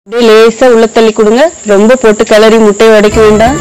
அப்படியே லேசா உள்ள தள்ளி கொடுங்க ரொம்ப போட்டு கிளறி முட்டையை உடைக்க வேண்டாம்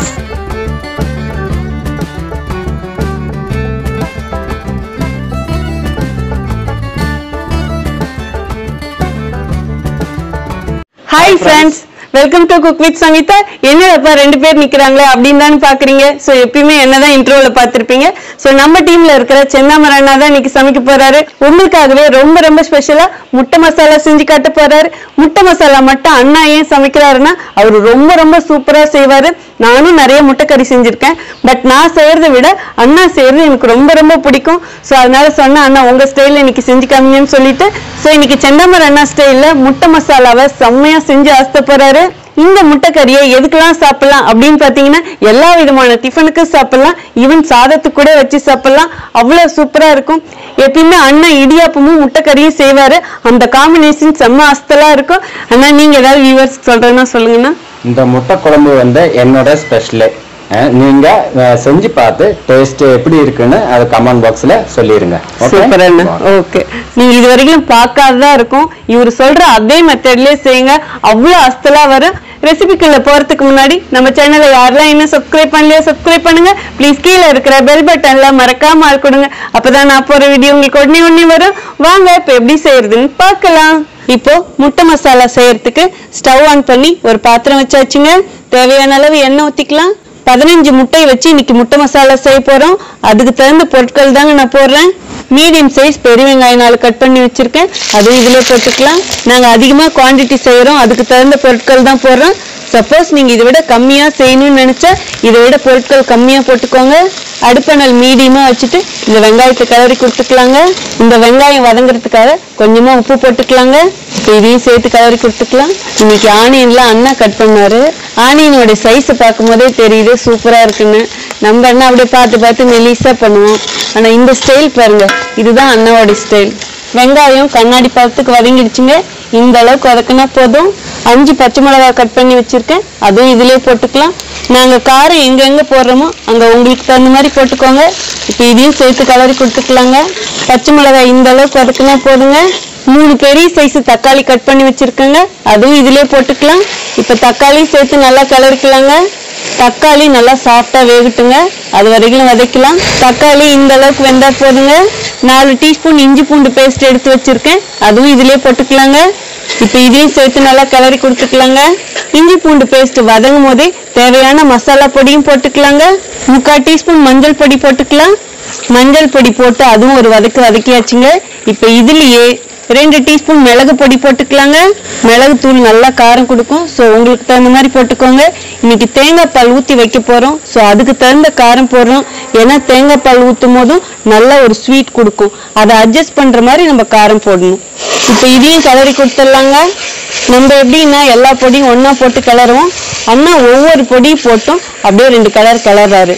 hi friends welcome to cook with Sangeetha என்னப்பா ரெண்டு பேர் நிக்கிறாங்களே அப்படின்னு தானே பாக்குறீங்க சோ எப்பயுமே என்னதான் இன்ட்ரோல பாத்திருப்பீங்க சோ நம்ம டீம்ல இருக்கிற செந்தாமர அண்ணா தான் இன்னைக்கு சமைக்க போறாரு உங்களுக்காகவே ரொம்ப ரொம்ப ஸ்பெஷலா முட்டை மசாலா செஞ்சு காட்ட போறாரு முட்டை மசாலா மட்டும் அண்ணா ஏன் சமைக்கிறாருன்னா அவர் ரொம்ப ரொம்ப சூப்பரா செய்வாரு நானும் நிறைய முட்டைக்கறி செஞ்சிருக்கேன் பட் நான் செய்யறதை விட அண்ணா செய்யறது எனக்கு ரொம்ப ரொம்ப பிடிக்கும் சோ அதனால சொன்ன அண்ணா உங்க ஸ்டைல்ல இன்னைக்கு செஞ்சு காமிங்கன்னு சொல்லிட்டு சோ இன்னைக்கு செந்தாமர அண்ணா ஸ்டைல்ல முட்டை மசாலாவை செம்மையா செஞ்சு ஆசை போறாரு இந்த முட்டைக்கறியை எதுக்கெல்லாம் சாப்பிடலாம் அப்படின்னு பாத்தீங்கன்னா எல்லா விதமான டிஃபனுக்கும் சாப்பிடலாம் ஈவன் சாதத்துக்கு கூட வச்சு சாப்பிடலாம் அவ்வளவு சூப்பரா இருக்கும் எப்பயுமே அண்ணன் இடியாப்பமும் முட்டைக்கறியும் செய்வாரு அந்த காம்பினேஷன் செம்ம அஸ்தலா இருக்கும் அண்ணா நீங்க ஏதாவது வியூவர்ஸ் சொல்றேன்னா சொல்லுங்கண்ணா இந்த முட்டை குழம்பு வந்து என்னோட ஸ்பெஷலு நீங்க அஹ், செஞ்சு பார்த்து டேஸ்ட் எப்படி இருக்குன்னு அது கமெண்ட் பாக்ஸ்ல சொல்லிருங்க Okay? சூப்பர் அண்ணா ஓகே நீங்க இது வரைக்கும் பார்க்காததா இருக்கும் இவர் சொல்ற அதே மெத்தட்லயே செய்யுங்க அவ்வளவு அஸ்தலா வரும் ரெசிபிக்குள்ள போறதுக்கு முன்னாடி நம்ம சேனலை யாரெல்லாம் இன்னும் சப்ஸ்கிரைப் பண்ணலையோ சப்ஸ்கிரைப் பண்ணுங்க ப்ளீஸ் கீழே இருக்கிற பெல் பட்டன்ல மறக்காம ஆள் கொடுங்க அப்பதான் நான் போற வீடியோ உங்களுக்கு உடனே உடனே வரும் வாங்க இப்ப எப்படி செய்யறதுன்னு பார்க்கலாம் இப்போ முட்டை மசாலா செய்யறதுக்கு ஸ்டவ் ஆன் பண்ணி ஒரு பாத்திரம் வச்சாச்சுங்க தேவையான அளவு எண்ணெய் ஊத்திக்கலாம் பதினஞ்சு முட்டை வச்சு இன்னைக்கு முட்டை மசாலா செய்ய போறோம் அதுக்கு தகுந்த பொருட்கள் தாங்க நான் போடுறேன் மீடியம் சைஸ் பெரிய வெங்காயம் நாலு கட் பண்ணி வச்சிருக்கேன் அதுவும் இதுல போட்டுக்கலாம் நாங்க அதிகமா குவாண்டிட்டி செய்யறோம் அதுக்கு தகுந்த பொருட்கள் தான் போடுறோம் சப்போஸ் நீங்க இதை விட கம்மியா செய்யணும்னு நினைச்சா இதை விட பொருட்கள் கம்மியா போட்டுக்கோங்க அடுப்பணல் மீடியமா வச்சுட்டு இந்த வெங்காயத்தை கிளறி கொடுத்துக்கலாங்க இந்த வெங்காயம் வதங்குறதுக்காக கொஞ்சமா உப்பு போட்டுக்கலாங்க இப்போ இதையும் சேர்த்து கிளறி கொடுத்துக்கலாம் இன்னைக்கு ஆனியன்லாம் அண்ணா கட் பண்ணாரு ஆனியனோட சைஸை பார்க்கும் போதே தெரியுது சூப்பரா இருக்குன்னு நம்ம அண்ணா அப்படியே பார்த்து பார்த்து மெலிசா பண்ணுவோம் ஆனா இந்த ஸ்டைல் பாருங்க இதுதான் அண்ணாவோட ஸ்டைல் வெங்காயம் கண்ணாடி பழத்துக்கு வதங்கிடுச்சுங்க இந்த அளவுக்கு வதக்குனா போதும் அஞ்சு பச்சை மிளகாய் கட் பண்ணி வச்சிருக்கேன் அதுவும் இதுலயே போட்டுக்கலாம் நாங்க காரம் எங்க எங்க போடுறோமோ அங்க உங்களுக்கு தகுந்த மாதிரி போட்டுக்கோங்க இப்போ இதையும் சேர்த்து கலரி கொடுத்துக்கலாங்க பச்சை மிளகாய் இந்த அளவுக்கு வதக்குனா போதுங்க மூணு பெரிய சைஸ் தக்காளி கட் பண்ணி வச்சிருக்கேங்க அதுவும் இதுலயே போட்டுக்கலாம் இப்போ தக்காளியும் சேர்த்து நல்லா கிளறிக்கலாங்க தக்காளி நல்லா சாஃப்டா வேகட்டுங்க அது வரைக்கும் வதக்கலாம் தக்காளி இந்த அளவுக்கு வெந்தா போதுங்க நாலு டீஸ்பூன் இஞ்சி பூண்டு பேஸ்ட் எடுத்து வச்சிருக்கேன் அதுவும் இதுலயே போட்டுக்கலாங்க இப்போ இதையும் சேர்த்து நல்லா கிளறி கொடுத்துக்கலாங்க இஞ்சி பூண்டு பேஸ்ட் வதங்கும் போதே தேவையான மசாலா பொடியும் போட்டுக்கலாங்க முக்கால் டீஸ்பூன் மஞ்சள் பொடி போட்டுக்கலாம் மஞ்சள் பொடி போட்டு அதுவும் ஒரு வதக்கு வதக்கியாச்சுங்க இப்போ இதுலயே ரெண்டு டீஸ்பூன் மிளகு பொடி போட்டுக்கலாங்க மிளகு தூள் நல்லா காரம் கொடுக்கும் ஸோ உங்களுக்கு தகுந்த மாதிரி போட்டுக்கோங்க இன்னைக்கு தேங்காய் பால் ஊற்றி வைக்க போகிறோம் ஸோ அதுக்கு தகுந்த காரம் போடுறோம் ஏன்னா தேங்காய் பால் ஊற்றும் போதும் நல்ல ஒரு ஸ்வீட் கொடுக்கும் அதை அட்ஜஸ்ட் பண்ணுற மாதிரி நம்ம காரம் போடணும் இப்போ இதையும் கிளறி கொடுத்துடலாங்க நம்ம எப்படின்னா எல்லா பொடியும் ஒன்றா போட்டு கிளறுவோம் அண்ணா ஒவ்வொரு பொடியும் போட்டும் அப்படியே ரெண்டு கலர் கிளறாரு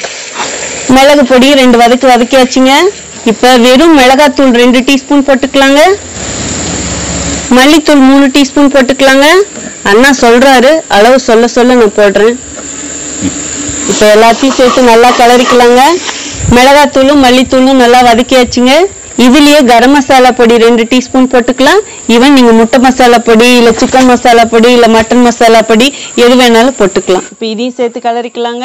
மிளகு பொடி ரெண்டு வதக்கு வதக்கியாச்சுங்க இப்போ வெறும் மிளகாத்தூள் ரெண்டு டீஸ்பூன் போட்டுக்கலாங்க மல்லித்தூள் மூணு டீஸ்பூன் போட்டுக்கலாங்க அண்ணா சொல்றாரு அளவு சொல்ல சொல்ல நான் போடுறேன் இப்போ எல்லாத்தையும் சேர்த்து நல்லா கலரிக்கலாங்க மிளகாத்தூளும் மல்லித்தூளும் நல்லா வதக்கியாச்சுங்க இதுலயே கரம் மசாலா பொடி ரெண்டு டீஸ்பூன் போட்டுக்கலாம் ஈவன் நீங்க முட்டை மசாலா பொடி இல்ல சிக்கன் மசாலா பொடி இல்ல மட்டன் மசாலா பொடி எது வேணாலும் போட்டுக்கலாம் இப்போ இதையும் சேர்த்து கலரிக்கலாங்க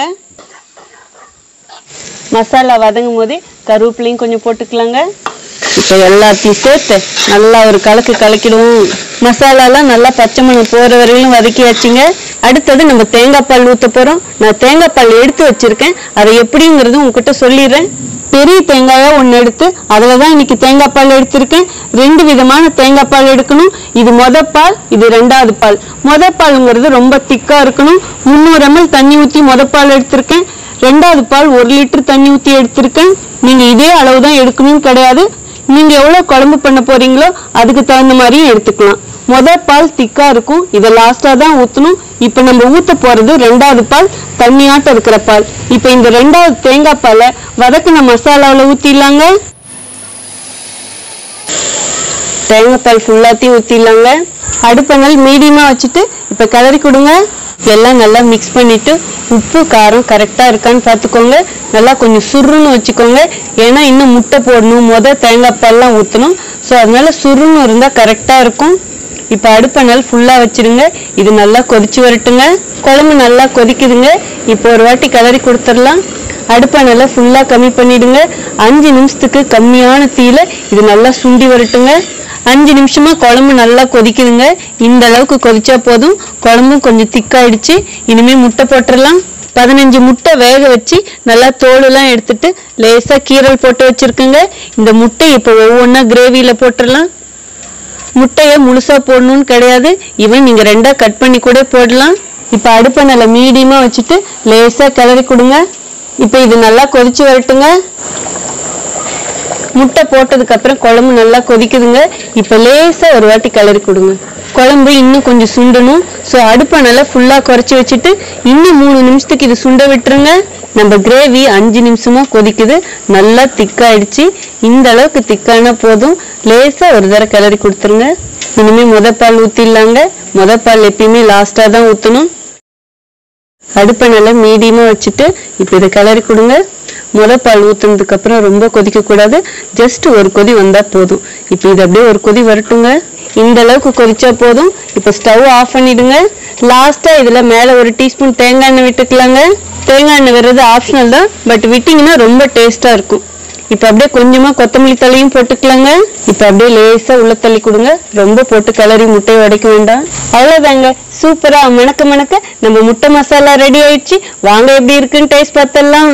மசாலா வதங்கும் போதே கருவேப்பிலையும் கொஞ்சம் போட்டுக்கலாங்க இப்போ எல்லாத்தையும் சேர்த்து நல்லா ஒரு கலக்கு கலக்கிடுவோம் மசாலாலாம் நல்லா பச்சை மணம் போற வரையிலும் வதக்கி வச்சுங்க அடுத்தது நம்ம தேங்காய் பால் ஊத்த போறோம் நான் தேங்காய் பால் எடுத்து வச்சிருக்கேன் அதை எப்படிங்கிறது உங்ககிட்ட சொல்லிடுறேன் பெரிய தேங்காயா ஒன்று எடுத்து அதில் தான் இன்னைக்கு தேங்காய் பால் எடுத்திருக்கேன் ரெண்டு விதமான தேங்காய் பால் எடுக்கணும் இது மொத பால் இது ரெண்டாவது பால் மொத பாலுங்கிறது ரொம்ப திக்கா இருக்கணும் முந்நூறு ml தண்ணி ஊற்றி மொத பால் எடுத்திருக்கேன் ரெண்டாவது பால் ஒரு லிட்டர் தண்ணி ஊற்றி எடுத்திருக்கேன் நீங்க இதே அளவு தான் எடுக்கணும்னு கிடையாது நீங்க எவ்வளவு குழம்பு பண்ண போறீங்களோ அதுக்கு தகுந்த மாதிரியும் எடுத்துக்கலாம் முத பால் திக்கா இருக்கும் இதை லாஸ்டா தான் ஊத்தணும் இப்ப நம்ம ஊத்த போறது ரெண்டாவது பால் தண்ணியாட்டம் இருக்கிற பால் இப்ப இந்த ரெண்டாவது தேங்காய் பாலை வதக்குன மசாலாவில் ஊத்திடலாங்க தேங்காய் பால் ஃபுல்லாத்தையும் ஊத்திடலாங்க அடுப்பங்கள் மீடியமா வச்சுட்டு இப்ப கிளறி கொடுங்க எல்லாம் நல்லா மிக்ஸ் பண்ணிட்டு உப்பு காரம் கரெக்டா இருக்கான்னு பார்த்துக்கோங்க நல்லா கொஞ்சம் சுருன்னு வச்சுக்கோங்க ஏன்னா இன்னும் முட்டை போடணும் முத தேங்காய் பால்லாம் ஊற்றணும் ஸோ அதனால சுருன்னு இருந்தா கரெக்டா இருக்கும் இப்போ அடுப்பை நல்லா ஃபுல்லா வச்சிருங்க இது நல்லா கொதிச்சு வரட்டுங்க குழம்பு நல்லா கொதிக்குதுங்க இப்போ ஒரு வாட்டி கிளறி கொடுத்துடலாம் அடுப்பை நல்லா ஃபுல்லா கம்மி பண்ணிடுங்க அஞ்சு நிமிஷத்துக்கு கம்மியான தீயில இது நல்லா சுண்டி வரட்டுங்க அஞ்சு நிமிஷமா குழம்பு நல்லா கொதிக்குதுங்க இந்த அளவுக்கு கொதிச்சா போதும் குழம்பும் கொஞ்சம் திக்காயிடுச்சு இனிமே முட்டை போட்டுடலாம் பதினஞ்சு முட்டை வேக வச்சு நல்லா தோலெல்லாம் எடுத்துட்டு லேசா கீரல் போட்டு வச்சிருக்கேங்க இந்த முட்டை இப்போ ஒவ்வொன்றா கிரேவியில போட்டுடலாம் முட்டையை முழுசா போடணும்னு கிடையாது இவன் நீங்க ரெண்டா கட் பண்ணி கூட போடலாம் இப்போ அடுப்பை நல்லா மீடியமா வச்சுட்டு லேசா கிளறி கொடுங்க இப்போ இது நல்லா கொதிச்சு வரட்டுங்க முட்டை போட்டதுக்கு அப்புறம் குழம்பு நல்லா கொதிக்குதுங்க இப்போ லேசா ஒரு வாட்டி கிளறி கொடுங்க குழம்பு இன்னும் கொஞ்சம் சுண்டணும் ஸோ அடுப்பை நல்லா ஃபுல்லா குறைச்சி வச்சுட்டு இன்னும் மூணு நிமிஷத்துக்கு இது சுண்ட விட்டுருங்க நம்ம கிரேவி அஞ்சு நிமிஷமா கொதிக்குது நல்லா திக்காயிடுச்சு இந்த அளவுக்கு திக்கானா போதும் லேசா ஒரு தடவை கிளறி கொடுத்துருங்க இனிமே முத பால் ஊத்திடலாங்க முத பால் எப்பயுமே லாஸ்டா தான் ஊத்தணும் அடுப்பை நல்லா மீடியமா வச்சுட்டு இப்போ இதை கிளறி கொடுங்க முத பால் ஊத்துனதுக்கு அப்புறம் ரொம்ப கொதிக்க கூடாது ஜஸ்ட் ஒரு கொதி வந்தா போதும் இப்போ இது அப்படியே ஒரு கொதி வரட்டுங்க இந்த அளவுக்கு கொதிச்சா போதும் இப்போ ஸ்டவ் ஆஃப் பண்ணிடுங்க லாஸ்டா இதுல மேல ஒரு டீஸ்பூன் தேங்காய் எண்ணெய் விட்டுக்கலாங்க தேங்காய் எண்ணெய் வர்றது ஆப்ஷனல் தான் பட் விட்டீங்கன்னா ரொம்ப டேஸ்டா இருக்கும் இப்போ அப்படியே கொஞ்சமா கொத்தமல்லி தலையும் போட்டுக்கலாங்க இப்போ அப்படியே லேசா உள்ள தள்ளி கொடுங்க ரொம்ப போட்டு கிளறி முட்டையை உடைக்க வேண்டாம் அவ்வளவுதாங்க சூப்பரா மணக்க மணக்க நம்ம முட்டை மசாலா ரெடி ஆயிடுச்சு வாங்க எப்படி இருக்குன்னு டேஸ்ட் பார்த்தலாம்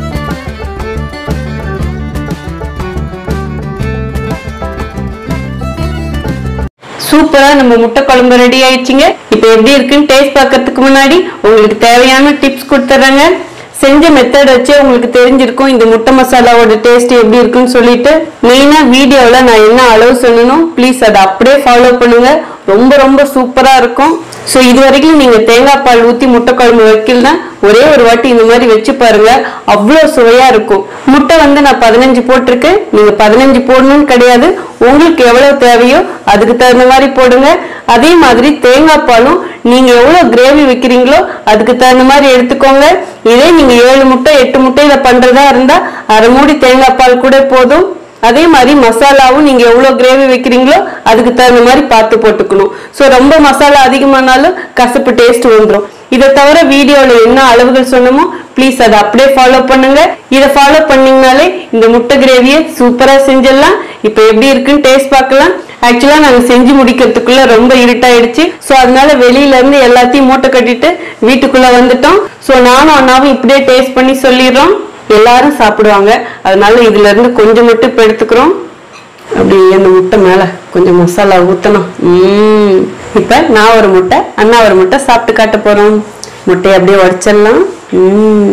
சூப்பரா நம்ம முட்டை குழம்பு ரெடி ஆயிடுச்சுங்க இப்போ எப்படி இருக்குன்னு டேஸ்ட் பார்க்கறதுக்கு முன்னாடி உங்களுக்கு தேவையான டிப்ஸ் கொடுத்துட்றேங்க செஞ்ச மெத்தட் வச்சு உங்களுக்கு தெரிஞ்சிருக்கும் இந்த முட்டை மசாலாவோட டேஸ்ட் எப்படி இருக்குன்னு சொல்லிட்டு மெயினா வீடியோவில் நான் என்ன அளவு சொல்லணும் ப்ளீஸ் அதை அப்படியே ஃபாலோ பண்ணுங்க ரொம்ப ரொம்ப சூப்பரா இருக்கும் ஸோ இது வரைக்கும் நீங்க தேங்காய் பால் ஊத்தி முட்டை குழம்பு வைக்கலனா ஒரே ஒரு வாட்டி இந்த மாதிரி வச்சு பாருங்க அவ்வளோ சுவையா இருக்கும் முட்டை வந்து நான் பதினஞ்சு போட்டிருக்கேன் நீங்க பதினஞ்சு போடணும்னு கிடையாது உங்களுக்கு எவ்வளவு தேவையோ அதுக்கு தகுந்த மாதிரி போடுங்க அதே மாதிரி தேங்காய் பாலும் நீங்க எவ்வளவு கிரேவி வைக்கிறீங்களோ அதுக்கு தகுந்த மாதிரி எடுத்துக்கோங்க இதே நீங்க ஏழு முட்டை எட்டு முட்டையில பண்றதா இருந்தா அரை மூடி தேங்காய் பால் கூட போதும் அதே மாதிரி மசாலாவும் நீங்க எவ்வளவு கிரேவி வைக்கிறீங்களோ அதுக்கு தகுந்த மாதிரி பார்த்து போட்டுக்கணும் ஸோ ரொம்ப மசாலா அதிகமானாலும் கசப்பு டேஸ்ட் வந்துடும் இதை தவிர வீடியோல என்ன அளவுகள் சொன்னமோ ப்ளீஸ் அதை அப்படியே ஃபாலோ பண்ணுங்க இதை ஃபாலோ பண்ணீங்கனாலே இந்த முட்டை கிரேவியை சூப்பரா செஞ்சிடலாம் இப்போ எப்படி இருக்குன்னு டேஸ்ட் பார்க்கலாம் ஆக்சுவலா நாங்க செஞ்சு முடிக்கிறதுக்குள்ள ரொம்ப இருட்டாயிடுச்சு ஸோ அதனால வெளியில இருந்து எல்லாத்தையும் மூட்டை கட்டிட்டு வீட்டுக்குள்ள வந்துட்டோம் ஸோ நானும் அண்ணாவும் இப்படியே டேஸ்ட் பண்ணி சொல்லிடுறோம் எல்லாரும் சாப்பிடுவாங்க அதனால இதுல இருந்து கொஞ்சம் மட்டும் இப்ப எடுத்துக்கிறோம் அப்படி அந்த முட்டை மேல கொஞ்சம் மசாலா ஊத்தணும் உம் இப்ப நான் ஒரு முட்டை அண்ணா ஒரு முட்டை சாப்பிட்டு காட்ட போறோம் முட்டையை அப்படியே உடைச்சிடலாம் உம்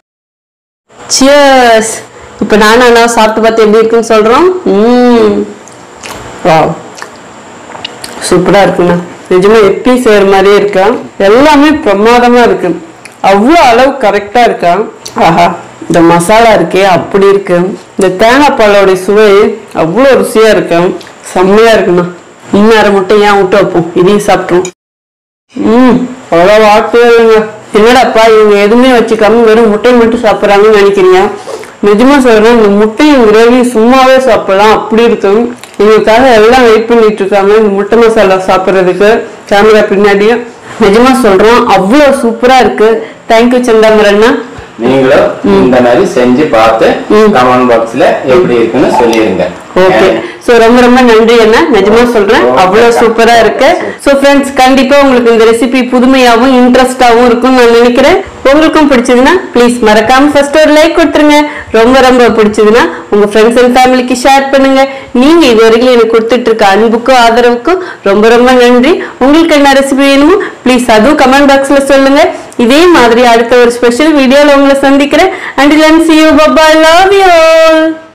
சியர்ஸ் இப்ப நானும் அண்ணா சாப்பிட்டு பார்த்து எப்படி இருக்குன்னு சொல்றோம் உம் வாவ் சூப்பரா இருக்குண்ணா நிஜமா எப்பயும் செய்யற மாதிரியே இருக்கா எல்லாமே பிரமாதமா இருக்கு அவ்வளோ அளவு கரெக்டா இருக்கா ஆஹா இந்த மசாலா இருக்கே அப்படி இருக்கு இந்த தேங்காய் பாலோட சுவை அவ்வளோ ருசியா இருக்கு செம்மையா இருக்குண்ணா இன்னும் அரை முட்டை ஏன் விட்டு வைப்போம் இதையும் சாப்பிட்டோம் ம் அவ்வளோ வார்த்தையே இல்லைங்க என்னடாப்பா இவங்க எதுவுமே வச்சுக்காம வெறும் முட்டையை மட்டும் சாப்பிட்றாங்கன்னு நினைக்கிறீங்க நிஜமா சொல்றேன் இந்த முட்டையும் கிரேவி சும்மாவே சாப்பிடலாம் அப்படி இருக்கும் இவங்களுக்காக எல்லாம் வெயிட் பண்ணிட்டு இருக்காங்க இந்த முட்டை மசாலா சாப்பிட்றதுக்கு கேமரா பின்னாடியும் நிஜமா சொல்றோம் அவ்வளோ சூப்பரா இருக்கு தேங்க்யூ சந்தாமரண்ணா நீங்களும் இந்த மாதிரி செஞ்சு பார்த்து ம். கமெண்ட் பாக்ஸ்ல எப்படி இருக்குன்னு சொல்லிருங்க ஓகே சோ ரொம்ப ரொம்ப நன்றி அண்ணா நிஜமா சொல்றேன் Okay. அவ்வளவு சூப்பரா இருக்கு சோ ஃப்ரெண்ட்ஸ் கண்டிப்பா உங்களுக்கு இந்த ரெசிபி புதுமையாவும் இன்ட்ரெஸ்டாவும் இருக்கும்னு நான் நினைக்கிறேன் உங்களுக்கும் பிடிச்சதுன்னா ப்ளீஸ் மறக்காம ஃபர்ஸ்ட் ஒரு லைக் கொடுத்துருங்க ரொம்ப ரொம்ப பிடிச்சதுன்னா உங்க ஃப்ரெண்ட்ஸ் அண்ட் ஃபேமிலிக்கு ஷேர் பண்ணுங்க நீங்க இது வரைக்கும் எனக்கு கொடுத்துட்டு இருக்க அன்புக்கும் ஆதரவுக்கும் ரொம்ப ரொம்ப நன்றி உங்களுக்கு என்ன ரெசிபி வேணுமோ ப்ளீஸ் அதுவும் கமெண்ட் பாக்ஸ்ல சொல்லுங்க இதே மாதிரி அடுத்த ஒரு ஸ்பெஷல் வீடியோல உங்களை சந்திக்கிறேன் அண்ட் லன் சி யூ பப்பா லவ் யூ ஆல்